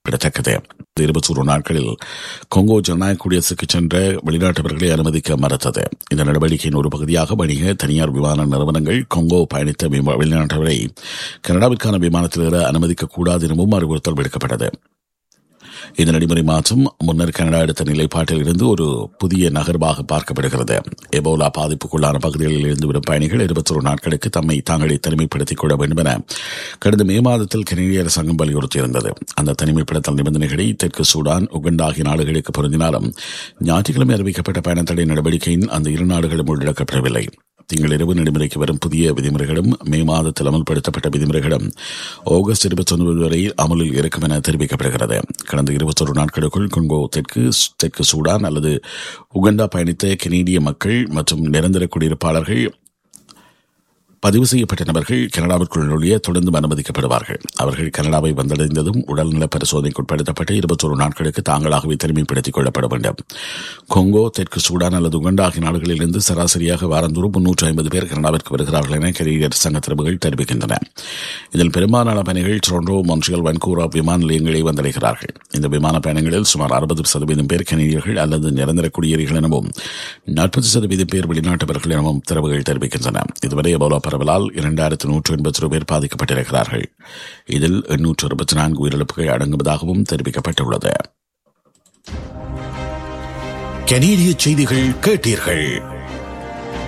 குறிப்பிடத்தக்கது இருபத்தி ஒரு நாட்களில் கொங்கோ ஜனநாயக குடியரசுக்கு சென்ற வெளிநாட்டவர்களை அனுமதிக்க மறுத்தது இந்த நடவடிக்கையின் ஒரு பகுதியாக வணிக தனியார் விமான நிறுவனங்கள் கொங்கோ பயணித்த விமா- வெளிநாட்டவரை கனடாவிற்கான விமானத்தில் ஏற அனுமதிக்கக்கூடாது எனவும் அறிவுறுத்தல் விடுக்கப்பட்டது இந்த நடைமுறை மாற்றம் முன்னர் கனடா எடுத்த நிலைப்பாட்டில் இருந்து ஒரு புதிய நகர்வாக பார்க்கப்படுகிறது எபோலா பாதிப்புக்குள்ளான பகுதிகளில் இருந்து வரும் பயணிகள் இருபத்தொரு நாட்களுக்கு தம்மை தாங்களே தனிமைப்படுத்திக் கொள்ள வேண்டும் என கடந்த மே மாதத்தில் கனேடிய அரசாங்கம் வலியுறுத்தியிருந்தது அந்த தனிமைப்படுத்தல் நிபந்தனைகளை தெற்கு சூடான் உகண்டா ஆகிய நாடுகளுக்கு பொருந்தினாலும் ஞாயிற்றுக்கிழமை அறிவிக்கப்பட்ட பயணத்தடை நடவடிக்கையின் அந்த இரு நாடுகளும் உள்ளடக்கப்படவில்லை திங்களிரவு நடைமுறைக்கு வரும் புதிய விதிமுறைகளும் மே மாதத்தில் அமல்படுத்தப்பட்ட விதிமுறைகளும் ஆகஸ்ட் இருபத்தி ஒன்பது வரை அமலில் இருக்கும் என தெரிவிக்கப்படுகிறது கடந்த இருபத்தொரு நாட்களுக்குள் கொங்கோ தெற்கு தெற்கு சூடான் அல்லது உகண்டா பயணித்த கெனேடிய மக்கள் மற்றும் நிரந்தர குடியிருப்பாளர்கள் பதிவு செய்யப்பட்ட நபர்கள் கனடாவிற்குள் நுழைய தொடர்ந்து அனுமதிக்கப்படுவார்கள் அவர்கள் கனடாவை வந்தடைந்ததும் உடல்நல பரிசோதனைக்கு உட்படுத்தப்பட்டு இருபத்தொரு நாட்களுக்கு தாங்களாகவே தனிமைப்படுத்திக் கொள்ளப்பட வேண்டும் கொங்கோ தெற்கு சூடான் அல்லது உகண்டா ஆகிய நாடுகளிலிருந்து சராசரியாக வாரந்தோறும் முன்னூற்று ஐம்பது பேர் கனடாவிற்கு வருகிறார்கள் என கனேடிய அரசாங்க தரவுகள் தெரிவிக்கின்றன இதில் பெரும்பாலான பயணிகள் டொரண்டோ மொன்ட்ரியல் வன்கூரா விமான நிலையங்களை வந்தடைகிறார்கள் இந்த விமான பயணங்களில் சுமார் அறுபது சதவீதம் பேர் கனேடியர்கள் அல்லது நிரந்தர குடியேறிகள் எனவும் நாற்பது சதவீதம் பேர் வெளிநாட்டவர்கள் எனவும் தரவுகள் தெரிவிக்கின்றன இதுவரை எபோலா பரவலால் இரண்டாயிரத்து நூற்று எண்பத்தி பேர் பாதிக்கப்பட்டிருக்கிறார்கள் இதில் எண்ணூற்று அறுபத்தி நான்கு உயிரிழப்புகள் அடங்குவதாகவும் தெரிவிக்கப்பட்டுள்ளது கனேடிய செய்திகள் கேட்டீர்கள்